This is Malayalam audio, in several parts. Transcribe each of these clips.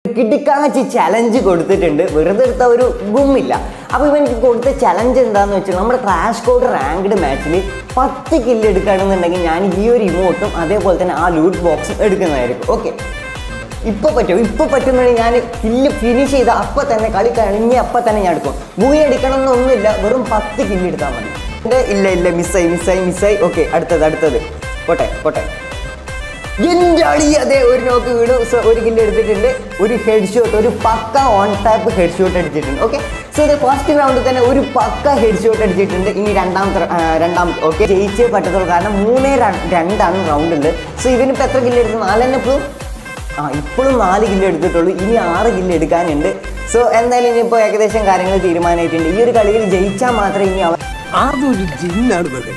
കിടുക്കാച്ചി ചലഞ്ച് കൊടുത്തിട്ടുണ്ട് വെറുതെ എടുത്ത ഒരു ഗുമ്മില്ല അപ്പോൾ ഇവനിക്ക് കൊടുത്ത ചലഞ്ച് എന്താന്ന് വെച്ചാൽ നമ്മുടെ ക്രാഷ് കോഡ് റാങ്ക്ഡ് മാച്ചിൽ പത്ത് കില്ല് എടുക്കുകയാണെന്നുണ്ടെങ്കിൽ ഞാൻ ഈ ഒരു ഇമോട്ടും അതേപോലെ തന്നെ ആ ലൂട്ട് ബോക്സും എടുക്കുന്നതായിരിക്കും ഓക്കെ ഇപ്പൊ പറ്റും ഇപ്പൊ പറ്റുന്നുണ്ടെങ്കിൽ ഞാൻ കില്ല് ഫിനിഷ് ചെയ്ത അപ്പൊ തന്നെ കളി കഴിഞ്ഞ് അപ്പൊ തന്നെ ഞാൻ എടുക്കും ബുയി അടിക്കണം എന്നൊന്നുമില്ല വെറും പത്ത് കില്ല് എടുത്താൽ മതി ഇത് ഇല്ല ഇല്ല മിസ്സായി മിസ്സായി മിസ്സായി ഓക്കെ അടുത്തത് അടുത്തത് പോട്ടെ പോട്ടെ എൻ്റെ അളി അതെ ഒരു നോക്ക് വീണു സോ ഒരു കില്ല് എടുത്തിട്ടുണ്ട് ഒരു ഹെഡ് ഷോട്ട് ഒരു പക്ക ഓൺ ടാപ്പ് ഹെഡ് ഷോട്ട് അടിച്ചിട്ടുണ്ട് ഓക്കെ സോ ഇത് ഫസ്റ്റ് റൗണ്ടിൽ തന്നെ ഒരു പക്ക ഹെഡ് ഷോട്ട് അടിച്ചിട്ടുണ്ട് ഇനി രണ്ടാമത്തെ ആ, രണ്ടാമത്തെ ഓക്കെ ജയിച്ചേ പറ്റത്തുള്ളൂ കാരണം മൂന്നേ ര- രണ്ടാണ് റൗണ്ട് ഉണ്ട് സോ ഇവനിപ്പോൾ എത്ര കില്ല് എടുത്തു നാലെന്നെ ഇപ്പോഴും ആ ഇപ്പോഴും നാല് കില്ല് എടുത്തിട്ടുള്ളൂ ഇനി ആറ് കില്ല് എടുക്കാനുണ്ട് സോ എന്തായാലും ഇനിയിപ്പോൾ ഏകദേശം കാര്യങ്ങൾ തീരുമാനമായിട്ടുണ്ട് ഈ ഒരു കളിയിൽ ജയിച്ചാൽ മാത്രമേ ഇനി അവൻ അതൊരു ജിന്നാണ് മകൻ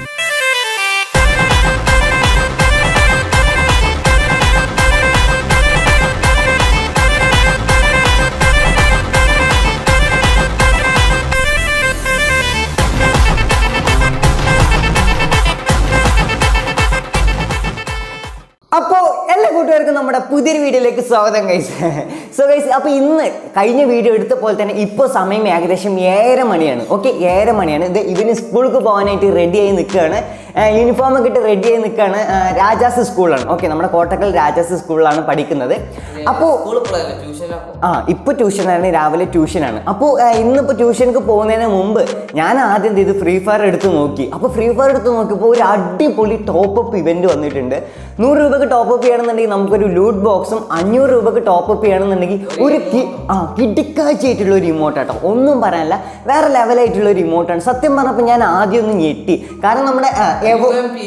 അപ്പോൾ എല്ലാ കൂട്ടുകാർക്കും നമ്മുടെ പുതിയൊരു വീഡിയോയിലേക്ക് സ്വാഗതം ഗൈസ് സോ ഗൈസ് അപ്പോൾ ഇന്ന് കഴിഞ്ഞ വീഡിയോ എടുത്ത പോലെ തന്നെ ഇപ്പോൾ സമയം ഏകദേശം ഏഴര മണിയാണ് ഓക്കെ ഏഴര മണിയാണ് ഇത് ഇവന് സ്കൂൾക്ക് പോകാനായിട്ട് റെഡി ആയി നിൽക്കുകയാണ് യൂണിഫോം ഒക്കെ ഇട്ട് റെഡി ആയി നിൽക്കുകയാണ് രാജാസ് സ്കൂളാണ് ഓക്കെ നമ്മുടെ കോട്ടക്കൽ രാജാസ് സ്കൂളിലാണ് പഠിക്കുന്നത് അപ്പോൾ സ്കൂളിൽ ട്യൂഷനോ ആ ഇപ്പോൾ ട്യൂഷനാണ് രാവിലെ ട്യൂഷനാണ് അപ്പോൾ ഇന്നിപ്പോൾ ട്യൂഷനക്ക് പോകുന്നതിന് മുമ്പ് ഞാൻ ആദ്യം എന്ത് ചെയ്ത് ഫ്രീ ഫയർ എടുത്ത് നോക്കി അപ്പോൾ ഫ്രീ ഫയർ എടുത്ത് നോക്കിയപ്പോൾ ഒരു അടിപൊളി ടോപ്പ് അപ്പ് ഇവന്റ് വന്നിട്ടുണ്ട് നൂറ് രൂപക്ക് ടോപ്പ് അപ്പ് ചെയ്യണമെന്നുണ്ടെങ്കിൽ നമുക്കൊരു ലൂട്ട് ബോക്സും അഞ്ഞൂറ് രൂപക്ക് ടോപ്പ് അപ്പ് ചെയ്യണമെന്നുണ്ടെങ്കിൽ ഒരു കി- ആ കിടുക്കാഴ്ചയായിട്ടുള്ള ഒരു ഇമോട്ടാട്ടോ ഒന്നും പറയാനില്ല വേറെ ലെവലായിട്ടുള്ള ഒരു ഇമോട്ടാണ് സത്യം പറഞ്ഞപ്പോൾ ഞാൻ ആദ്യം ഒന്ന് ഞെട്ടി കാരണം നമ്മുടെ ആ, എവോ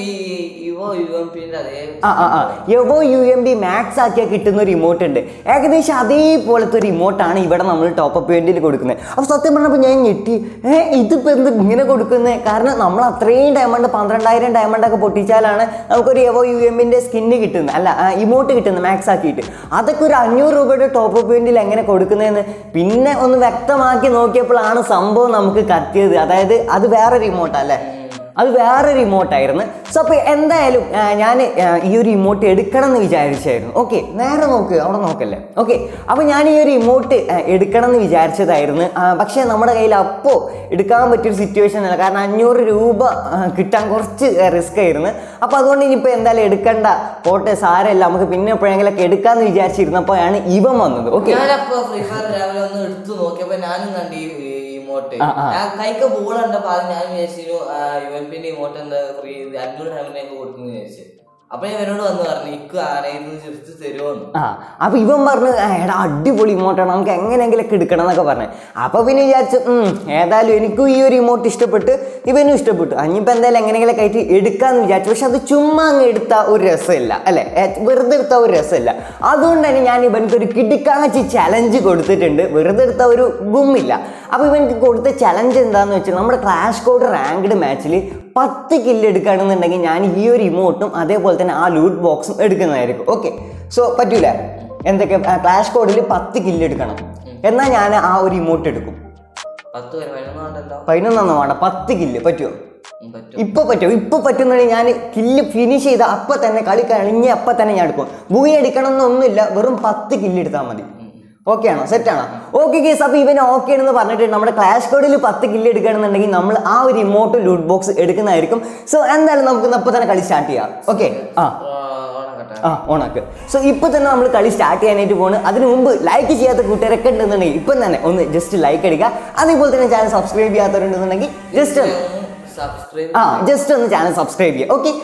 ഇവോ യു എം പിന്റെ അതേ ആ ആ ആ യവോ യു എം ബി മാക്സ് ആക്കിയാൽ കിട്ടുന്ന ഒരു ഇമോട്ട് ഉണ്ട് ഏകദേശം അതേപോലത്തെ ഒരു ഇമോട്ടാണ് ഇവിടെ നമ്മൾ ടോപ്പ് അപ്പ് വേണ്ടിയിൽ കൊടുക്കുന്നത് അപ്പോൾ സത്യം പറഞ്ഞപ്പോൾ ഞാൻ ഞെട്ടി ഏ ഇതിപ്പോൾ എന്ത് ഇങ്ങനെ കൊടുക്കുന്നത് കാരണം നമ്മൾ അത്രയും ഡയമണ്ട് പന്ത്രണ്ടായിരം ഡയമണ്ട് ഒക്കെ പൊട്ടിച്ചാലാണ് നമുക്കൊരു യവോ യു എമ്മിൻ്റെ സ്കിന്ന് കിട്ടുന്നത് അല്ല ഇമോട്ട് കിട്ടുന്നത് മാക്സ് ആക്കിയിട്ട് അതൊക്കെ ഒരു അഞ്ഞൂറ് രൂപയുടെ ടോപ്പ് അപ്പ് വേണ്ടിയിൽ എങ്ങനെ കൊടുക്കുന്നതെന്ന് പിന്നെ ഒന്ന് വ്യക്തമാക്കി നോക്കിയപ്പോഴാണ് സംഭവം നമുക്ക് കത്തിയത് അതായത് അത് വേറൊരു ഇമോട്ടല്ലേ അത് വേറൊരു ഇമോട്ടായിരുന്നു സോ അപ്പോൾ എന്തായാലും ഞാൻ ഈ ഒരു ഇമോട്ട് എടുക്കണം എന്ന് വിചാരിച്ചായിരുന്നു ഓക്കെ നേരെ നോക്ക് അവിടെ നോക്കല്ലേ ഓക്കെ അപ്പോൾ ഞാൻ ഈ ഒരു ഇമോട്ട് എടുക്കണം എന്ന് വിചാരിച്ചതായിരുന്നു ആ, പക്ഷേ നമ്മുടെ കയ്യിൽ അപ്പോൾ എടുക്കാൻ പറ്റിയൊരു സിറ്റുവേഷൻ അല്ല കാരണം അഞ്ഞൂറ് രൂപ ആ, കിട്ടാൻ കുറച്ച് റിസ്ക് ആയിരുന്നു അപ്പോൾ അതുകൊണ്ട് ഇനിയിപ്പോൾ എന്തായാലും എടുക്കണ്ട പോട്ടെ സാരമില്ല നമുക്ക് പിന്നെ എപ്പോഴെങ്കിലൊക്കെ എടുക്കാമെന്ന് വിചാരിച്ചിരുന്നപ്പോഴാണ് ഇവൻ വന്നത് ഓക്കെ ഞാനപ്പോ ഫ്രീ ഫയർ രാവിലെ ഒന്ന് എടുത്തു നോക്കിയപ്പോ ഞാനും കണ്ടു ഈ ഇമോട്ട് ആ, ആ. ഞാൻ കൈക്ക് ബോൾ കണ്ടപ്പോ അത് ഞാൻ വിചാരിച്ചു യു എം പിന്റെ ഇമോട്ട് എന്താ ഫ്രീ അഞ്ഞൂറ് ഡയമണ്ടിനൊക്കെ കൊടുക്കുന്നു വിചാരിച്ചു അപ്പൊ ഞാൻ ഇവനോട് വന്ന് പറഞ്ഞു ഇക്ക് ആരെയും ചെറുത്ത് തരുമോന്ന് ആ അപ്പൊ ഇവൻ പറഞ്ഞു "ആ, എടാ അടിപൊളി ഇമോട്ടാണ് നമുക്ക് എങ്ങനെയെങ്കിലൊക്കെ എടുക്കണം എന്നൊക്കെ പറഞ്ഞു അപ്പൊ പിന്നെ വിചാരിച്ചു "ഉം, ഏതായാലും എനിക്കും ഈ ഒരു ഇമോട്ട് ഇഷ്ടപ്പെട്ട് ഇവനും ഇഷ്ടപ്പെട്ടു അഞ്ഞിപ്പോ എന്തായാലും എങ്ങനെയെങ്കിലും ആയിട്ട് എടുക്കാന്ന് വിചാരിച്ചു പക്ഷെ അത് ചുമ്മാ അങ്ങ് എടുത്ത ഒരു രസമില്ല അല്ലെ ഏ, വെറുതെ എടുത്ത ഒരു രസമില്ല അതുകൊണ്ട് തന്നെ ഞാൻ ഇവനക്ക് ഒരു കിടുക്കാച്ചി ചലഞ്ച് കൊടുത്തിട്ടുണ്ട് വെറുതെ എടുത്ത ഒരു ഗുമ്മില്ല അപ്പൊ ഇവനക്ക് കൊടുത്ത ചലഞ്ച് എന്താന്ന് വെച്ചാൽ നമ്മുടെ ക്ലാഷ് കോഡ് റാങ്ക്ഡ് മാച്ചിൽ പത്ത് കില്ല് എടുക്കുകയാണെന്നുണ്ടെങ്കിൽ ഞാൻ ഈ ഒരു ഇമോട്ടും അതേപോലെ തന്നെ ആ ലൂട്ട് ബോക്സും എടുക്കുന്നതായിരിക്കും ഓക്കെ സോ പറ്റൂല എന്തൊക്കെ ക്ലാഷ് കോഡിൽ പത്ത് കില്ല് എടുക്കണം എന്നാൽ ഞാൻ ആ ഒരു ഇമോട്ട് എടുക്കും പത്ത് പേര് പതിനൊന്നുണ്ടല്ലോ പതിനൊന്നൊന്നും വേണ്ട പത്ത് കില്ല് പറ്റുമോ ഉം, പറ്റും ഇപ്പൊ പറ്റുമോ ഇപ്പൊ പറ്റുന്നുണ്ടെങ്കിൽ ഞാൻ കില്ല് ഫിനിഷ് ചെയ്ത അപ്പൊ തന്നെ കളി കഴിഞ്ഞ് അപ്പൊ തന്നെ ഞാൻ എടുക്കും ബൂയി അടിക്കണം എന്നൊന്നുമില്ല വെറും പത്ത് കില്ല് എടുത്താൽ മതി ഓക്കെ ആണോ സെറ്റ് ആണോ ഓക്കെ കേസ് അപ്പൊ ഇവൻ ഓക്കെ ആണെന്ന് പറഞ്ഞിട്ട് നമ്മുടെ ക്ലാഷ് കോഡിൽ പത്ത് കില്ല് എടുക്കുകയാണെന്നുണ്ടെങ്കിൽ നമ്മൾ ആ ഒരു ഇമോട്ട് ലൂട്ട് ബോക്സ് എടുക്കുന്നതായിരിക്കും സോ എന്തായാലും നമുക്ക് ഇന്ന് അപ്പൊ തന്നെ കളി സ്റ്റാർട്ട് ചെയ്യാം ഓക്കെ ആ ഓണക്കട്ടെ ആ ഓണാക്ക് സോ ഇപ്പൊ തന്നെ നമ്മൾ കളി സ്റ്റാർട്ട് ചെയ്യാനായിട്ട് പോണ് അതിന് മുമ്പ് ലൈക്ക് ചെയ്യാത്ത കൂട്ടുകാരൊക്കെ ഉണ്ടെന്നുണ്ടെങ്കിൽ ഇപ്പം തന്നെ ഒന്ന് ജസ്റ്റ് ലൈക്ക് അടിക്കുക അതേപോലെ തന്നെ ചാനൽ സബ്സ്ക്രൈബ് ചെയ്യാത്തവരുണ്ടെന്നുണ്ടെങ്കിൽ ജസ്റ്റ് ഒന്ന് സബ്സ്ക്രൈബ് ആ ജസ്റ്റ് ഒന്ന് ചാനൽ സബ്സ്ക്രൈബ് ചെയ്യുക ഓക്കെ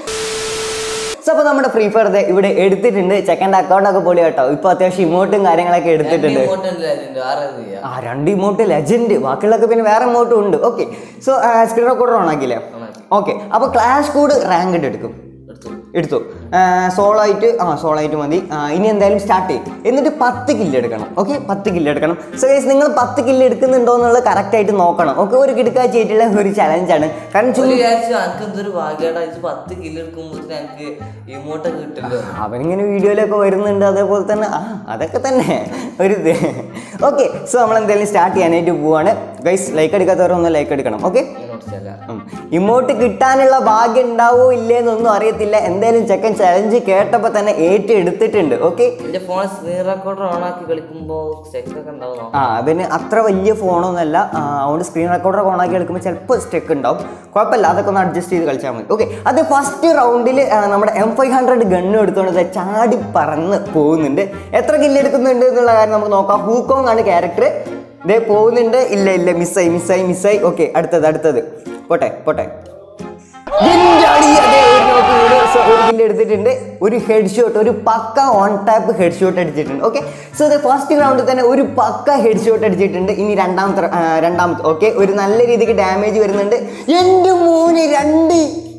സോ അപ്പോൾ നമ്മുടെ ഫ്രീ ഫയർ ഇവിടെ എടുത്തിട്ടുണ്ട് ചെക്കൻ്റെ അക്കൗണ്ട് ഒക്കെ പൊളി കേട്ടോ ഇപ്പൊ അത്യാവശ്യം ഇമോട്ടും കാര്യങ്ങളൊക്കെ എടുത്തിട്ടുണ്ട് ഇമോട്ടുണ്ട് ആറ് ചെയ്യാം ആ രണ്ട് ഇമോട്ട് ലെജൻഡ് ബാക്കിയുള്ളതൊക്കെ പിന്നെ വേറെ ഇമോട്ടും ഉണ്ട് okay so screen recorder on ആക്കിയില്ലേ ഓണാക്കി. ഓക്കെ അപ്പോൾ ക്ലാഷ് കോഡ് റാങ്കഡ് എടുക്കും എടുത്തു എടുത്തു സോളോ ആയിട്ട് ആ സോളോ ആയിട്ട് മതി ആ, ഇനി എന്തായാലും സ്റ്റാർട്ട് ചെയ്യും എന്നിട്ട് പത്ത് കില്ല് എടുക്കണം ഓക്കെ പത്ത് കില്ല് എടുക്കണം സോ ഗൈസ് നിങ്ങൾ പത്ത് കില്ല് എടുക്കുന്നുണ്ടോ എന്നുള്ളത് കറക്റ്റ് ആയിട്ട് നോക്കണം ഓക്കെ ഒരു കിടക്കാച്ചായിട്ടുള്ള ഒരു ചലഞ്ചാണ് കാരണം ഒരു ചുമ്മാ വിചാരിച്ചു എനിക്ക് എന്തൊരു ഭാഗ്യമായിട്ട് അയച്ച് പത്ത് കിലോ എടുക്കുമ്പോൾ എനിക്ക് ഇമോട്ടൊക്കെ കിട്ടില്ല അവനിങ്ങനെ വീഡിയോയിലൊക്കെ വരുന്നുണ്ട് അതേപോലെ തന്നെ ആ അതൊക്കെ തന്നെ ഒരു ഇത് ഓക്കെ സോ നമ്മൾ എന്തായാലും സ്റ്റാർട്ട് ചെയ്യാനായിട്ട് പോവാണ് ഗൈസ് ലൈക്ക് എടുക്കാത്തവരൊന്ന് ലൈക്ക് എടുക്കണം ഓക്കെ പൊട്ടിച്ചല്ല ഇമോട്ട് കിട്ടാനുള്ള ഭാഗ്യം ഉണ്ടാവോ ഇല്ലേന്നൊന്നും അറിയത്തില്ല എന്തായാലും ചെക്കൻ ചലഞ്ച് കേട്ടപ്പോൾ തന്നെ ഏറ്റെടുത്തിട്ടുണ്ട് ഓക്കെ എന്റെ ഫോൺ സ്ക്രീൻ റെക്കോർഡർ ഓൺ ആക്കി കളിക്കുമ്പോ സ്റ്റെക്ക് ഒക്കെ ഉണ്ടാവും ആ അതിന് അത്ര വലിയ ഫോണൊന്നുമല്ല ആ, അതുകൊണ്ട് സ്ക്രീൻ റെക്കോർഡർ ഓണാക്കി എടുക്കുമ്പോൾ ചിലപ്പോൾ സ്റ്റെക്ക് ഉണ്ടാവും കുഴപ്പമില്ല അതൊക്കെ ഒന്ന് അഡ്ജസ്റ്റ് ചെയ്ത് കളിച്ചാൽ മതി ഓക്കെ അത് ഫസ്റ്റ് റൗണ്ടിൽ നമ്മുടെ എം ഫൈവ് ഹൺഡ്രഡ് ഗണ്ണ് എടുത്തുകൊണ്ട് ദേ ചാടി പറന്ന് പോകുന്നുണ്ട് എത്ര കില്ല് എടുക്കുന്നുണ്ട് എന്നുള്ള കാര്യം നമുക്ക് നോക്കാം ഹൂക്കോങ് ആണ് ക്യാരക്ടർ ഇതേ പോകുന്നുണ്ട് ഇല്ല ഇല്ല മിസ്സായി മിസ്സായി മിസ്സായി ഓക്കെ അടുത്തത് അടുത്തത് പോട്ടെ പോട്ടെ എന്റെ അടി, അതെ, ഒരു knock വീണു. So, ഒരു കില്ല് എടുത്തിട്ടുണ്ട് ഒരു ഹെഡ് ഷോട്ട് ഒരു പക്ക ഓൺ ടാപ്പ് ഹെഡ് ഷോട്ട് അടിച്ചിട്ടുണ്ട് ഓക്കെ സോ ഇത് ഫസ്റ്റ് റൗണ്ടിൽ തന്നെ ഒരു പക്ക ഹെഡ് ഷോട്ട് അടിച്ചിട്ടുണ്ട് ഇനി രണ്ടാമത്തെ റ- ആ, രണ്ടാമത്തെ ഓക്കെ ഒരു നല്ല രീതിക്ക് ഡാമേജ് വരുന്നുണ്ട് എൻ്റെ മൂന്ന് രണ്ട്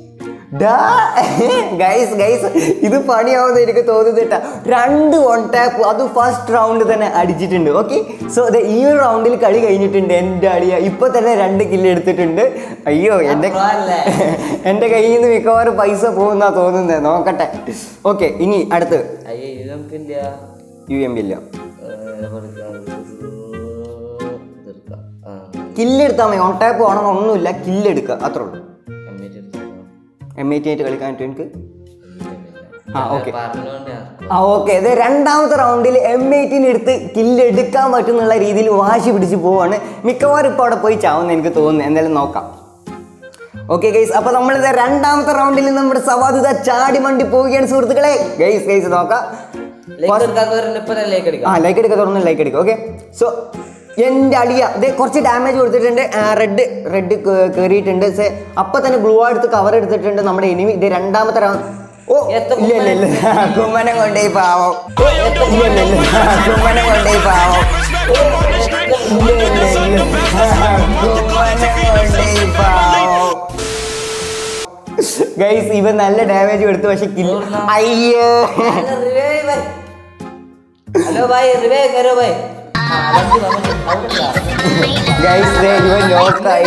ഗൈസ് ഗൈസ് ഇത് പണിയാവുന്ന എനിക്ക് തോന്നുന്നിട്ട രണ്ട് വൺ ടാപ്പ് അത് ഫസ്റ്റ് റൗണ്ട് തന്നെ അടിച്ചിട്ടുണ്ട് ഓക്കെ സോ ഈ ഒരു റൗണ്ടിൽ കളി കഴിഞ്ഞിട്ടുണ്ട് എൻ്റെ അടിയ ഇപ്പൊ തന്നെ രണ്ട് കില്ല് എടുത്തിട്ടുണ്ട് അയ്യോ എൻ്റെ അല്ലേ? എൻ്റെ കയ്യിൽ നിന്ന് മിക്കവാറും പൈസ പോകുന്നാ തോന്നുന്നത് നോക്കട്ടെ ഓക്കെ ഇനി അടുത്ത് അയ്യോ ഇത് നമുക്കില്ല യു എം ഇല്ല ഏ, കൊടുക്കാം. തീർക്കാം. ആ, കില്ല് എടുത്താൽ മതി ഓൺ ടാപ്പ് വേണം ഒന്നുമില്ല കില്ല് എടുക്കുക അത്രേ ഉള്ളൂ എമ്മേറ്റ് എടുത്തോളാം. എം ഐ ടി ആയിട്ട് കളിക്കാൻ പറ്റും എനിക്ക് ആ, okay. പറഞ്ഞോണ്ട് ഞാൻ ആ ഓക്കെ ഇത് രണ്ടാമത്തെ റൗണ്ടിൽ എം എയ്റ്റീൻ എടുത്ത് കില്ല് എടുക്കാൻ പറ്റുന്നുള്ള രീതിയിൽ വാശി പിടിച്ച് പോവാണ് മിക്കവാറും ഇപ്പോൾ അവിടെ പോയി ചാവുന്ന എനിക്ക് തോന്നുന്നു എന്തായാലും നോക്കാം ഓക്കെ ഗൈസ് അപ്പൊ നമ്മളിത് രണ്ടാമത്തെ റൗണ്ടിൽ നമ്മുടെ സവാദിത ചാടി മണ്ടി പോവുകയാണ് സുഹൃത്തുക്കളെ ഗൈസ് ഗൈസ് നോക്കാം ലൈക്ക് എടുക്കാത്തവരുണ്ട് ഇപ്പൊ ലൈക്ക് ആ അടിക്കാം ലൈക്ക് എടുക്കുക തുറന്ന് ലൈക്ക് എടുക്കുക ഓക്കെ സോ എൻ്റെ അടിയ ഇത് കുറച്ച് ഡാമേജ് കൊടുത്തിട്ടുണ്ട് റെഡ് റെഡ് കയറിയിട്ടുണ്ട് സെ അപ്പം തന്നെ ബ്ലൂ എടുത്ത് കവർ എടുത്തിട്ടുണ്ട് നമ്മുടെ എനിമി ഇത് രണ്ടാമത്തെ റൗണ്ട് ഓ എത്ര ഇല്ല ഇല്ല ഇല്ല കുമ്മനെ കൊണ്ടേ പാവം ഓ, ഇല്ല ഇല്ല ഇല്ല കുമ്മനെ കൊണ്ടേ പാവം ഓ, ഇല്ല ഇല്ല ഇല്ല കുമ്മനെ കൊണ്ടേ പാവം ഗൈസ് ഇവൻ നല്ല ഡാമേജ് കൊടുത്തു പക്ഷെ കില്ല അയ്യോ ഹലോ ഭായ് റിവേ കരോ ഭായ് ആ, അലഞ്ച് വന്നിട്ട് അവിടെ ഇല്ല. ഗൈസ് ഇവൻ നോക്കായി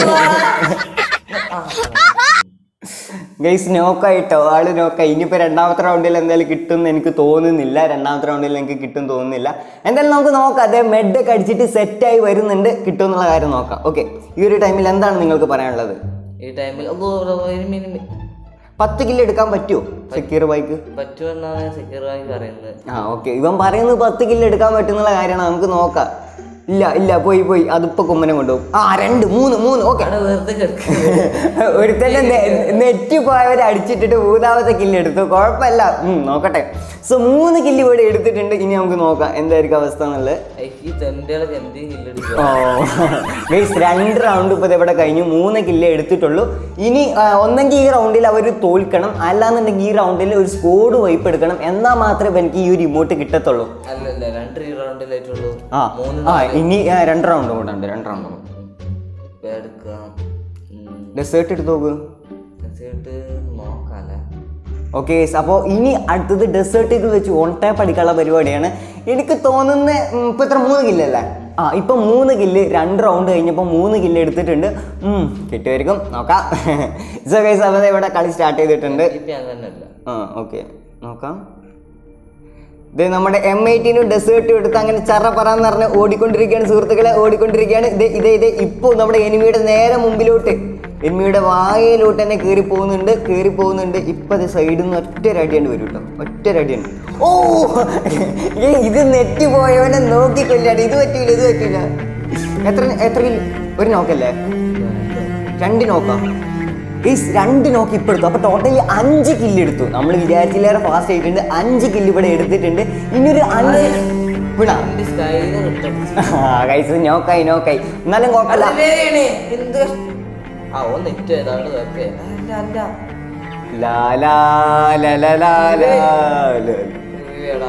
ഗൈസ് നോക്കായിട്ടോ ആള് നോക്കായി ഇനിയിപ്പോ രണ്ടാമത്തെ റൗണ്ടിൽ എന്തായാലും കിട്ടും എന്ന് എനിക്ക് തോന്നുന്നില്ല രണ്ടാമത്തെ റൗണ്ടിൽ എനിക്ക് കിട്ടും തോന്നുന്നില്ല എന്തായാലും നമുക്ക് നോക്കാം അതേ മെഡ് ഒക്കെ അടിച്ചിട്ട് സെറ്റായി വരുന്നുണ്ട് കിട്ടും എന്നുള്ള കാര്യം നോക്കാം ഓക്കെ ഈ ഒരു ടൈമിൽ എന്താണ് നിങ്ങൾക്ക് പറയാനുള്ളത് ഈ ടൈമിൽ മിനിമം പത്ത് കിലോ എടുക്കാൻ പറ്റുമോ സെക്യൂർ ബൈക്ക് പറ്റുമെന്നാണ് സെക്യൂർ ബാങ്ക് പറയുന്നത് ആ ഓക്കെ ഇവൻ പറയുന്നത് പത്ത് കിലോ എടുക്കാൻ പറ്റുന്നുള്ള കാര്യമാണ് നമുക്ക് നോക്കാം ഇല്ല ഇല്ല പോയി പോയി അതിപ്പോ കുമ്മനെ കൊണ്ടുപോകും ആ രണ്ട് മൂന്ന് മൂന്ന് ഓക്കെ അവിടെ വെറുതെ കിടക്കുന്നത് ഒരുത്തന്നെ നെറ്റ് പോയവരെ അടിച്ചിട്ടിട്ട് മൂന്നാമത്തെ കില്ല് എടുത്തു കുഴപ്പമില്ല ഉം, നോക്കട്ടെ സോ മൂന്ന് കില്ല് ഇവിടെ എടുത്തിട്ടുണ്ട് ഇനി നമുക്ക് നോക്കാം എന്തായിരിക്കും അവസ്ഥ എന്നുള്ളത് ഈ തെണ്ടികളൊക്കെ എന്തെങ്കിലും കില്ലെടുക്കുക ഓ ഗൈസ് രണ്ട് റൗണ്ട് ഇപ്പോൾ ഇവിടെ കഴിഞ്ഞു മൂന്ന് കില്ല് എടുത്തിട്ടുള്ളൂ ഇനി ആ, ഒന്നെങ്കിൽ ഈ റൗണ്ടിൽ അവർ തോൽക്കണം അല്ലാന്നുണ്ടെങ്കിൽ ഈ റൗണ്ടിൽ ഒരു സ്കോഡ് വൈപ്പ് എടുക്കണം എന്നാൽ മാത്രമേ എനിക്ക് ഈ ഒരു ഇമോട്ട് കിട്ടത്തുള്ളൂ അല്ലല്ല രണ്ട് റൗണ്ടിലായിട്ടുള്ളൂ ആ മൂന്ന് ആ ഇനി ആ, രണ്ട് റൗണ്ട് കൂടെ ഉണ്ട് രണ്ട് റൗണ്ട് കൂടെ ഇപ്പൊ എടുക്കാം ഡെസേർട്ട് എടുത്ത് നോക്ക് എന്നിട്ട് നോക്കാല്ലേ ഓക്കെ അപ്പോൾ ഇനി അടുത്തത് ഡെസേർട്ടുകൾ വെച്ച് ഓൺ ടാപ്പ് അടിക്കാനുള്ള പരിപാടിയാണ് എനിക്ക് തോന്നുന്ന ഉം, ഇപ്പൊ ഇത്ര മൂന്ന് കില്ലല്ലേ ആ ഇപ്പൊ മൂന്ന് കില്ല് രണ്ട് റൗണ്ട് കഴിഞ്ഞപ്പോൾ മൂന്ന് കില്ല് എടുത്തിട്ടുണ്ട് ഉം, കിട്ടുമായിരിക്കും നോക്കാം സോ ഗൈസ് അപ്പോൾ ഇവിടെ കളി സ്റ്റാർട്ട് ചെയ്തിട്ടുണ്ട് ഇപ്പൊ അങ്ങനെ അല്ല ആ ഓക്കെ നോക്കാം ഇത് നമ്മുടെ എം ഐറ്റീനും ഡെസേർട്ടും എടുത്ത് അങ്ങനെ ചറ പറന്ന് പറഞ്ഞ് ഓടിക്കൊണ്ടിരിക്കുകയാണ് സുഹൃത്തുക്കളെ ഓടിക്കൊണ്ടിരിക്കുകയാണ് ഇത് ഇതേ ഇതേ ഇപ്പോൾ നമ്മുടെ എനിമിയുടെ നേരെ മുമ്പിലോട്ട് എനിമിയുടെ വായയിലോട്ട് തന്നെ കയറി പോകുന്നുണ്ട് കയറി പോകുന്നുണ്ട് ഇപ്പം അത് സൈഡിൽ നിന്ന് ഒറ്റ ഒരടിയാണ് വരും കേട്ടോ ഒറ്റ ഒരടിയാണ് ഓ ഏ, ഇത് നെറ്റ് പോയവനെ നോക്കിക്കൊല്ലാണ് ഇത് പറ്റൂല ഇത് പറ്റൂല എത്ര എത്ര കിലോ? ഒരു നോക്കല്ലേ രണ്ട് നോക്കാം ഗൈസ് രണ്ട് നോക്ക് ഇപ്പൊ എടുത്തു അപ്പൊ ടോട്ടലി അഞ്ച് കില്ല് എടുത്തു നമ്മൾ വിചാരിച്ചില്ലേറെ ഫാസ്റ്റ് ആയിട്ടുണ്ട് അഞ്ച് കില്ല് ഇവിടെ എടുത്തിട്ടുണ്ട് ഇനി ഒരു അഞ്ച് വിടാ എന്റെ സ്കൈലർ കിട്ടും ഗൈസ് നോക്കായി നോക്കായി എന്നാലും കുഴപ്പമില്ല എന്ത് കഷ്ട- ആ ഓ നെറ്റ് ഏതാണ്ട് കുഴപ്പമില്ല. അല്ല അല്ല ലാ ലാ ലാ ലാ ലാ ലാ ലാ. എടാ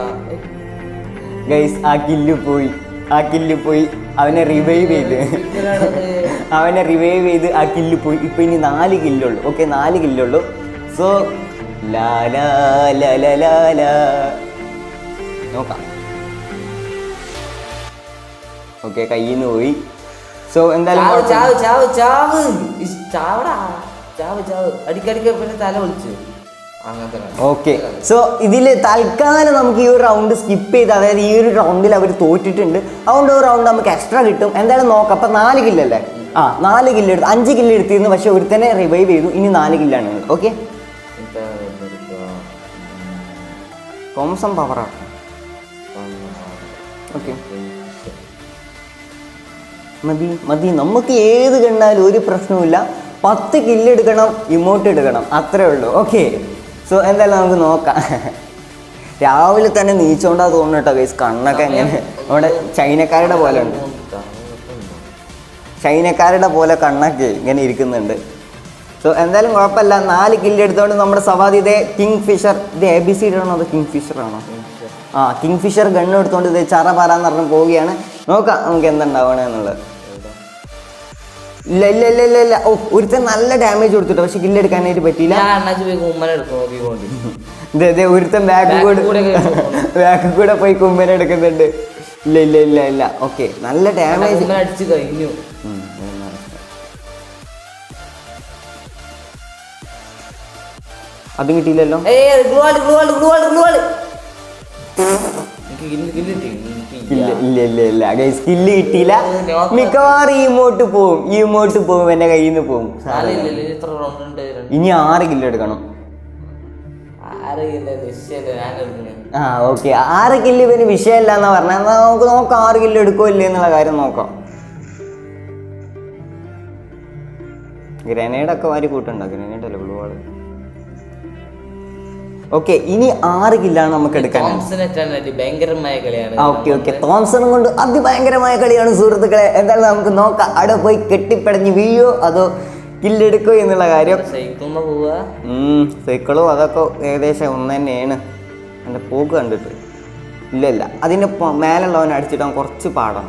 ഗൈസ് ആ കില്ല് പോയി ആ കില്ല് പോയി അവനെ റിവൈവ് ചെയ്ത് അവനെ റിവൈവ് ചെയ്ത് ആ കില്ല് പോയി ഇപ്പൊ ഇനി നാല് കില്ലുള്ളൂ ഓക്കെ നാല് കില്ലുള്ളൂ സോ ലാ ലാ ലാ ലാ ലാ ലാ നോക്കാം ഓക്കെ കയ്യിൽ നിന്ന് പോയി സോ എന്തായാലും ചാവ് കുഴപ്പമില്ല. ചാവ് ചാവ് ചാവ് ഇസ് ചാവടാ ചാവ് ചാവ് അടിക്കടിക്ക് പിന്നെ തല ഒളിച്ചു അങ്ങനത്തെ കളി. ഓക്കെ സോ ഇതിൽ തൽക്കാലം നമുക്ക് ഈ ഒരു റൗണ്ട് സ്കിപ്പ് ചെയ്ത് അതായത് ഈ ഒരു റൗണ്ടിൽ അവർ തോറ്റിട്ടുണ്ട് അതുകൊണ്ട് ഒരു റൗണ്ട് നമുക്ക് എക്സ്ട്രാ കിട്ടും എന്തായാലും നോക്കാം അപ്പം നാല് കില്ലല്ലേ ആ നാല് കില്ല് എടുത്ത് അഞ്ച് കില്ല് എടുത്തിരുന്നു പക്ഷെ ഒരുത്തനെ റിവൈവ് ചെയ്തു ഇനി നാല് കില്ലാണ് ഓക്കെ എന്താണ് എടുക്കുക? തോമസം പവറാണ് ഓക്കെ മതി മതി നമുക്ക് ഏത് കണ്ടാലും ഒരു പ്രശ്നവുമില്ല പത്ത് കില്ല് എടുക്കണം ഇമോട്ട് എടുക്കണം അത്രേ ഉള്ളൂ ഓക്കെ സോ എന്തായാലും നമുക്ക് നോക്കാം രാവിലെ തന്നെ നീച്ചോണ്ടാ തോന്നുന്നു കേട്ടോ ഗൈസ് കണ്ണൊക്കെ എങ്ങനെ നമ്മുടെ ചൈനക്കാരുടെ പോലെ ഉണ്ട് ചൈനക്കാരുടെ പോലെ കണ്ണൊക്കെ ഇങ്ങനെ ഇരിക്കുന്നുണ്ട് സോ എന്തായാലും കുഴപ്പമില്ല നാല് കില്ല് എടുത്തോണ്ട് നമ്മുടെ സവാദ് ഇതേ കിങ് ഫിഷർ ഇത് എ ബി സി ആണോ അതോ കിങ് ഫിഷർ ആണോ ആ കിങ് ഫിഷർ ഗണ്ണ് എടുത്തോണ്ട് ഇത് ചറ പാറാന്ന് പറഞ്ഞ് പോവുകയാണ് നോക്കാം നമുക്ക് എന്തുണ്ടാവണേ എന്നുള്ളത് ഇല്ല ഇല്ല ഇല്ല ഇല്ല ഇല്ല ഓ ഒരുത്തൻ നല്ല ഡാമേജ് കൊടുത്തിട്ട് പക്ഷെ കില്ല് എടുക്കാനായിട്ട് പറ്റിയില്ല ഞാൻ അണ്ണാച്ചി പോയി കുമ്മന എടുക്കും നോക്കിക്കൊണ്ട് ഇതെ ഇതെ ഒരുത്തൻ ബാക്ക് Back കൂടെ കൂടെ കേറി ബാക്ക് കൂടെ പോയി കുമ്പന എടുക്കുന്നുണ്ട് ഇല്ല ഇല്ല ഇല്ല ഇല്ല ഓക്കെ നല്ല ഡാമേജ് കുമ്മന അടിച്ച് കഴിഞ്ഞു അതും കിട്ടിയില്ലല്ലോ ഏയ് ഗ്ലൂവാള് ഗ്ലൂവാള് ഗ്ലൂവാള് ഗ്ലൂവാള് എനിക്ക് കില്ല് കില്ല് കിട്ടി എനിക്ക് ഇല്ല ഇല്ല. ഇല്ല ഇല്ല ഇല്ല സ്കില്ല് കിട്ടിയില്ല നോക്കാം. മിക്കവാറും ഈ ഇമോട്ട് പോവും ഈ ഇമോട്ട് പോവും എന്റെ കയ്യിൽ നിന്ന് പോവും നാല് ഇല്ല, ഇല്ല, എത്ര റൗണ്ട് ഉണ്ട് രണ്ട്. ഇനി ആറ് കില്ല് എടുക്കണം ആറ് കില്ല് നിശ്ചയമില്ല ഞാൻ എടുക്കുന്നത് ആ ഓക്കെ ആറ് കില്ല് ഇവന് വിഷയമല്ല എന്നാ പറഞ്ഞത് എന്നാ നമുക്ക് നോക്കാം ആറ് കില്ല് എടുക്കോ ഇല്ലേ എന്നുള്ള കാര്യം നോക്കാം ഗ്രനേഡ് ഒക്കെ വാരി കൂട്ടുണ്ടോ ഗ്രനേഡ് അല്ല ബ്ലൂ ആള് ഓക്കെ ഇനി ആറ് കില്ലാണ് നമുക്ക് എടുക്കാൻ തോംസനെറ്റാണ് അടി ഭയങ്കരമായ കളിയാണ് ഓക്കെ ഓക്കെ തോംസണും കൊണ്ട് അതിഭയങ്കരമായ കളിയാണ് സുഹൃത്തുക്കളെ എന്തായാലും നമുക്ക് നോക്കാം അവിടെ പോയി കെട്ടിപ്പടഞ്ഞ് വീഴോ അതോ കില്ലെടുക്കോ എന്നുള്ള കാര്യം സൈക്കിളുമ്പോ പോവാ സൈക്കിളും അതൊക്കെ ഏകദേശം ഒന്ന് തന്നെയാണ് എൻ്റെ പോക്ക് കണ്ടിട്ട് ഇല്ല ഇല്ല അതിൻ്റെ പൊ- മേലുള്ളവനെ അടിച്ചിട്ടാൻ കുറച്ച് പാടാണ്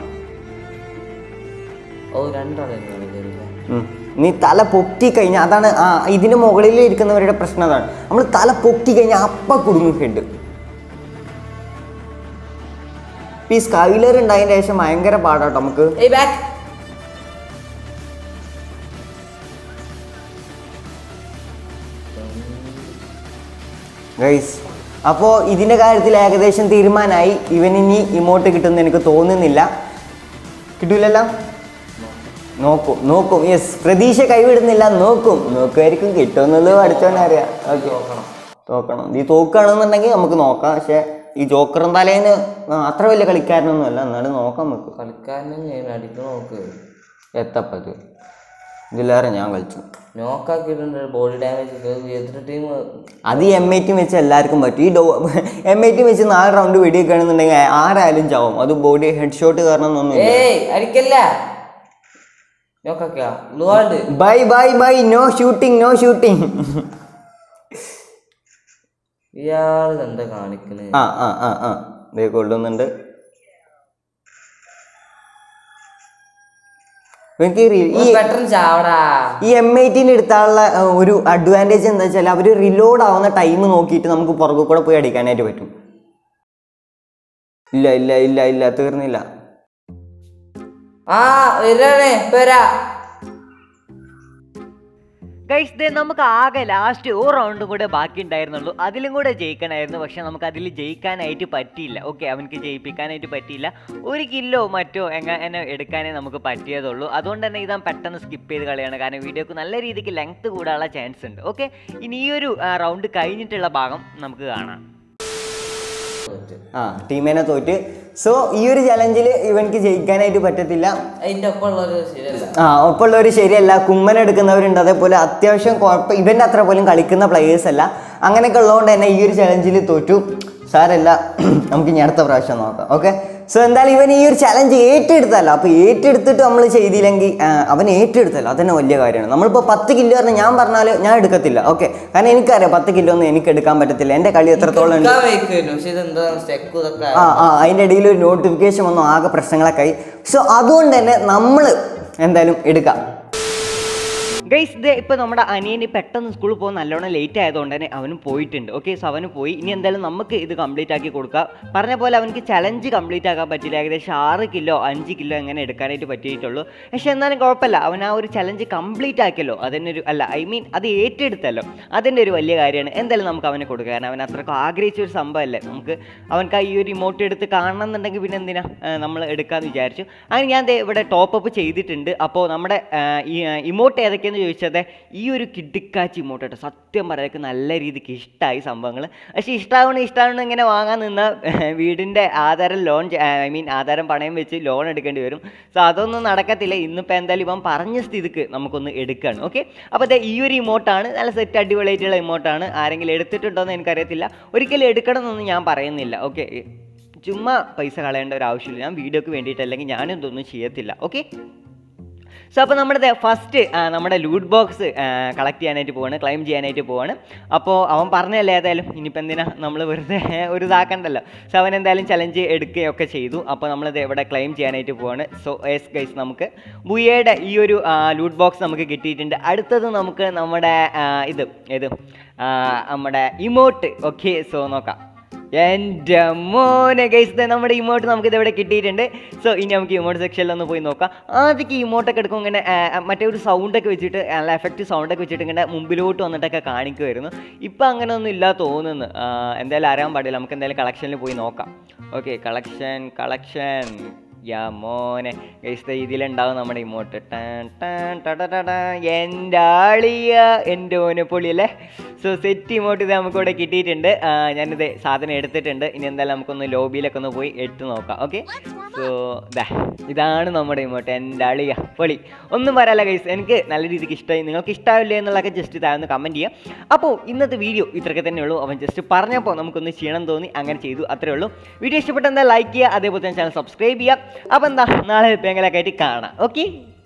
ഓ രണ്ടാളെ കളിക്കില്ല ഉം. നീ തല പൊക്കി കഴിഞ്ഞാൽ അതാണ് ആ ഇതിന് മുകളിൽ ഇരിക്കുന്നവരുടെ പ്രശ്നം അതാണ് നമ്മൾ തല പൊക്കി കഴിഞ്ഞാൽ അപ്പം കുടുങ്ങും ഹെഡ് ഈ സ്കൈലർ ഉണ്ടായതിന് ശേഷം ഭയങ്കര പാടാട്ടോ നമുക്ക് ഏയ് ബാക്ക് ഗൈസ് അപ്പോൾ ഇതിൻ്റെ കാര്യത്തിൽ ഏകദേശം തീരുമാനമായി ഇവനിനി ഇമോട്ട് കിട്ടുമെന്ന് എനിക്ക് തോന്നുന്നില്ല കിട്ടൂലല്ലോ നോക്കും നോക്കും യെസ് പ്രതീക്ഷ കൈവിടുന്നില്ല നോക്കും നോക്കുമായിരിക്കും കിട്ടുമെന്നുള്ളത് പഠിച്ചോന്നെ അറിയാം ഓക്കെ നോക്കണം നോക്കണം നീ തോക്കുകയാണെന്നുണ്ടെങ്കിൽ നമുക്ക് നോക്കാം പക്ഷേ ഈ ജോക്കറും തലേന്ന് അത്ര വലിയ കളിക്കാരനൊന്നുമല്ല എന്നാലും നോക്കാം നമുക്ക് കളിക്കാരനെ അടിക്കണ നോക്ക് എത്തപ്പത് ഇതിലേറെ ഞാൻ കളിച്ചു നോക്കാക്കിയിട്ടുണ്ട് ബോഡി ഡാമേജ് എതിർ ടീം അത് ഈ എം ഐ ടി വെച്ച് എല്ലാവർക്കും പറ്റും ഈ ഡോ എം ഐ ടി വെച്ച് നാല് റൗണ്ട് വെടിയൊക്കെയാണെന്നുണ്ടെങ്കിൽ ആരായാലും ചാവും അത് ബോഡി ഹെഡ് ഷോട്ട് കാരണം ഒന്നും ഏയ് അടിക്കല്ല നോക്കാക്കിയ ഗ്ലൂവാൾഡ് bye bye bye no shooting no shooting ഇയാള് എന്താ കാണിക്കണേ ആ ആ ആ ആ ദേ കൊള്ളുന്നുണ്ട് എനിക്ക് റി- ഈ പെട്ടെന്ന് ചാവടാ ഈ എം ഐ ടിന് എടുത്താനുള്ള ആ, ഒരു അഡ്വാൻറ്റേജ് എന്താ വെച്ചാൽ അവർ റിലോഡ് ആവുന്ന ടൈം നോക്കിയിട്ട് നമുക്ക് പുറകെ കൂടെ പോയി അടിക്കാനായിട്ട് പറ്റും ഇല്ല ഇല്ല ഇല്ല ഇല്ല തീർന്നില്ല ആ വരാണേ വരാ ഗൈസ് ദേ നമുക്ക് ആകെ ലാസ്റ്റ് ഒരു റൗണ്ടും കൂടെ ബാക്കി ഉണ്ടായിരുന്നുള്ളൂ അതിലും കൂടെ ജയിക്കണമായിരുന്നു പക്ഷെ നമുക്ക് അതിൽ ജയിക്കാനായിട്ട് പറ്റിയില്ല ഓക്കെ അവനക്ക് ജയിപ്പിക്കാനായിട്ട് പറ്റിയില്ല ഒരു കില്ലോ മറ്റോ എങ്ങനെ എടുക്കാനേ നമുക്ക് പറ്റിയതുള്ളൂ അതുകൊണ്ട് തന്നെ ഇതാ പെട്ടെന്ന് സ്കിപ്പ് ചെയ്ത് കളിയാണ് കാരണം വീഡിയോക്ക് നല്ല രീതിക്ക് ലെങ്ത് കൂടാനുള്ള ചാൻസ് ഉണ്ട് ഓക്കെ ഇനി ഈ ഒരു റൗണ്ട് കഴിഞ്ഞിട്ടുള്ള ഭാഗം നമുക്ക് കാണാം ആ ടീമേനെ തോറ്റ് സോ ഈ ഒരു ചലഞ്ചിൽ ഇവൻക്ക് ജയിക്കാനായിട്ട് പറ്റത്തില്ല അതിന്റെ ഒപ്പം ഉള്ളവര് ശരിയല്ല ആ ഒപ്പമുള്ളവർ ശരിയല്ല കുമ്മൻ എടുക്കുന്നവരുണ്ട് അതേപോലെ അത്യാവശ്യം കുഴപ്പം ഇവൻ്റെ അത്ര പോലും കളിക്കുന്ന പ്ലേയേഴ്സ് അല്ല അങ്ങനെയൊക്കെ ഉള്ളതുകൊണ്ട് തന്നെ ഈ ഒരു ചലഞ്ചിൽ തോറ്റു സാരല്ല നമുക്ക് ഇനി അടുത്ത പ്രാവശ്യം നോക്കാം ഓക്കെ സോ എന്തായാലും ഇവൻ ഈ ഒരു ചലഞ്ച് ഏറ്റെടുത്തല്ല അപ്പോൾ ഏറ്റെടുത്തിട്ട് നമ്മൾ ചെയ്തില്ലെങ്കിൽ ആ, അവൻ ഏറ്റെടുത്തല്ലോ അതന്നെ വലിയ കാര്യമാണ് നമ്മളിപ്പോൾ പത്ത് കിലോ പറഞ്ഞാൽ ഞാൻ പറഞ്ഞാൽ ഞാൻ എടുക്കത്തില്ല ഓക്കെ കാരണം എനിക്കറിയാം പത്ത് കിലോ ഒന്നും എനിക്ക് എടുക്കാൻ പറ്റത്തില്ല എൻ്റെ കളി എത്രത്തോളം ഉണ്ട് എടുക്കാൻ വയ്ക്കുമായിരുന്നു പക്ഷെ ഇതെന്താ സ്റ്റെക്ക് ഇതൊക്കെ ആ ആ അതിൻ്റെ ഇടയിൽ ഒരു നോട്ടിഫിക്കേഷൻ വന്നു ആകെ പ്രശ്നങ്ങളൊക്കെ ആയി സോ അതുകൊണ്ട് തന്നെ നമ്മൾ എന്തായാലും എടുക്കാം ഗൈസ് ഇത് ഇപ്പോൾ നമ്മുടെ അനിയന് പെട്ടെന്ന് സ്കൂളിൽ പോകാൻ നല്ലോണം ലേറ്റ് ആയതുകൊണ്ട് തന്നെ അവനും പോയിട്ടുണ്ട് ഓക്കെ സോ അവന് പോയി ഇനി എന്തായാലും നമുക്ക് ഇത് കംപ്ലീറ്റ് ആക്കി കൊടുക്കാം പറഞ്ഞ പോലെ അവനക്ക് ചലഞ്ച് കംപ്ലീറ്റ് ആക്കാൻ പറ്റില്ല ഏകദേശം ആറ് കിലോ അഞ്ച് കിലോ എങ്ങനെ എടുക്കാനായിട്ട് പറ്റിയിട്ടുള്ളൂ പക്ഷേ എന്നാലും കുഴപ്പമില്ല അവൻ ആ ഒരു ചലഞ്ച് കംപ്ലീറ്റ് ആക്കിയല്ലോ അതിൻ്റെ ഒരു അല്ല ഐ മീൻ അത് ഏറ്റെടുത്തല്ലോ അതിൻ്റെ ഒരു വലിയ കാര്യമാണ് എന്തായാലും നമുക്ക് അവനെ കൊടുക്കുക കാരണം അവൻ അത്രയ്ക്ക് ആഗ്രഹിച്ച ഒരു സംഭവമല്ലേ നമുക്ക് അവൻക്ക് ആ ഈ ഒരു ഇമോട്ട് എടുത്ത് കാണണം എന്നുണ്ടെങ്കിൽ പിന്നെ എന്തിനാ നമ്മൾ എടുക്കാമെന്ന് വിചാരിച്ചു അങ്ങനെ ഞാൻ ദേ ഇവിടെ ടോപ്പ് അപ്പ് ചെയ്തിട്ടുണ്ട് അപ്പോൾ നമ്മുടെ ആ, ഈ ഇമോട്ട് ഏതൊക്കെയെന്ന് ചോദിച്ചത് ഈ ഒരു കിഡിക്കാച്ചി ഇമോട്ട് കേട്ടോ സത്യം പറയാൻ നല്ല രീതിക്ക് ഇഷ്ടമായി സംഭവങ്ങൾ പക്ഷേ ഇഷ്ടമാവണം ഇഷ്ടമാവണം ഇങ്ങനെ വാങ്ങാൻ നിന്ന വീടിൻ്റെ ആധാരം ലോൺ ഐ മീൻ ആധാരം പണയം വെച്ച് ലോൺ എടുക്കേണ്ടി വരും സോ അതൊന്നും നടക്കത്തില്ല ഇന്നിപ്പോൾ എന്തായാലും ഇവൻ പറഞ്ഞ സ്ഥിതിക്ക് നമുക്കൊന്ന് എടുക്കുകയാണ് ഓക്കെ അപ്പോൾ ദേ ഈ ഒരു ഇമോട്ടാണ് നല്ല സെറ്റ് അടിപൊളിയായിട്ടുള്ള ഇമോട്ടാണ് ആരെങ്കിലും എടുത്തിട്ടുണ്ടോ എന്ന് എനിക്കറിയത്തില്ല ഒരിക്കലും എടുക്കണം എന്നൊന്നും ഞാൻ പറയുന്നില്ല ഓക്കെ ചുമ്മാ പൈസ കളയേണ്ട ഒരു ആവശ്യമില്ല ഞാൻ വീഡിയോക്ക് വേണ്ടിയിട്ട് അല്ലെങ്കിൽ ഞാനും ഇതൊന്നും ചെയ്യത്തില്ല ഓക്കെ സോ അപ്പോൾ നമ്മുടെ ഫസ്റ്റ് നമ്മുടെ ലൂട്ട് ബോക്സ് കളക്ട് ചെയ്യാനായിട്ട് പോവാണ് ക്ലൈം ചെയ്യാനായിട്ട് പോവാണ് അപ്പോൾ അവൻ പറഞ്ഞല്ലേ ഏതായാലും ഇനിയിപ്പോൾ എന്തിനാ നമ്മൾ വെറുതെ ഒരു ഇതാക്കണ്ടല്ലോ സോ അവൻ എന്തായാലും ചലഞ്ച് എടുക്കുകയൊക്കെ ചെയ്തു അപ്പോൾ നമ്മളിത് ഇവിടെ ക്ലെയിം ചെയ്യാനായിട്ട് പോവാണ് സോ എസ് ഗൈസ് നമുക്ക് ബുയയുടെ ഈ ഒരു ലൂട്ട് ബോക്സ് നമുക്ക് കിട്ടിയിട്ടുണ്ട് അടുത്തത് നമുക്ക് നമ്മുടെ ആ, ഇത് ഏത് ആ, നമ്മുടെ ഇമോട്ട് ഓക്കെ സോ നോക്കാം എൻ്റെ മോനെ ഗൈസ് നമ്മുടെ ഇമോട്ട് നമുക്ക് ഇതെവിടെ കിട്ടിയിട്ടുണ്ട് സോ ഇനി നമുക്ക് ഇമോട്ട് സെക്ഷനിൽ ഒന്ന് പോയി നോക്കാം ആദ്യമൊക്കെ ഇമോട്ടൊക്കെ എടുക്കും ഇങ്ങനെ ആ, ആ, മറ്റേ ഒരു സൗണ്ടൊക്കെ വെച്ചിട്ട് നല്ല എഫക്റ്റ് സൗണ്ടൊക്കെ വെച്ചിട്ട് ഇങ്ങനെ മുമ്പിലോട്ട് വന്നിട്ടൊക്കെ കാണിക്കുമായിരുന്നു ഇപ്പം അങ്ങനെ ഒന്നും ഇല്ല തോന്നുന്നു ആ, എന്തായാലും അറിയാൻ പാടില്ല നമുക്ക് എന്തായാലും കളക്ഷനിൽ പോയി നോക്കാം ഓക്കെ കളക്ഷൻ കളക്ഷൻ യാ മോനെ ഗൈസ് ഇതിലുണ്ടാവും നമ്മുടെ ഇമോട്ട് എൻ്റെ ആളിയ എൻ്റെ മോനെ പൊളിയല്ലേ സോ സെറ്റ് ഇമോട്ട് ഇത് നമുക്ക് ഇവിടെ കിട്ടിയിട്ടുണ്ട് ആ, ഞാനിത് സാധനം എടുത്തിട്ടുണ്ട് ഇനി എന്തായാലും നമുക്കൊന്ന് ലോബിയിലൊക്കെ ഒന്ന് പോയി എടുത്ത് നോക്കാം ഓക്കെ സോ ദാ ഇതാണ് നമ്മുടെ ഇമോട്ട് എൻ്റെ അളിയ പൊളി ഒന്നും പറയാല്ല ഗൈസ് എനിക്ക് നല്ല രീതിക്ക് ഇഷ്ടമായി നിങ്ങൾക്ക് ഇഷ്ടമാവില്ലേ എന്നുള്ളതൊക്കെ ജസ്റ്റ് ഇതാന്ന് കമൻറ്റ് ചെയ്യാം അപ്പോൾ ഇന്നത്തെ വീഡിയോ ഇത്രയൊക്കെ തന്നെ ഉള്ളൂ അവൻ ജസ്റ്റ് പറഞ്ഞപ്പോൾ നമുക്കൊന്ന് ചെയ്യണം തോന്നി അങ്ങനെ ചെയ്തു അത്രേ ഉള്ളൂ വീഡിയോ ഇഷ്ടപ്പെട്ട എന്താ ലൈക്ക് ചെയ്യുക അതേപോലെ തന്നെ ചാനൽ സബ്സ്ക്രൈബ് ചെയ്യുക അപ്പോൾ എന്താ നാളെ എപ്പോഴെങ്കിലൊക്കെ ആയിട്ട് കാണാം ഓക്കെ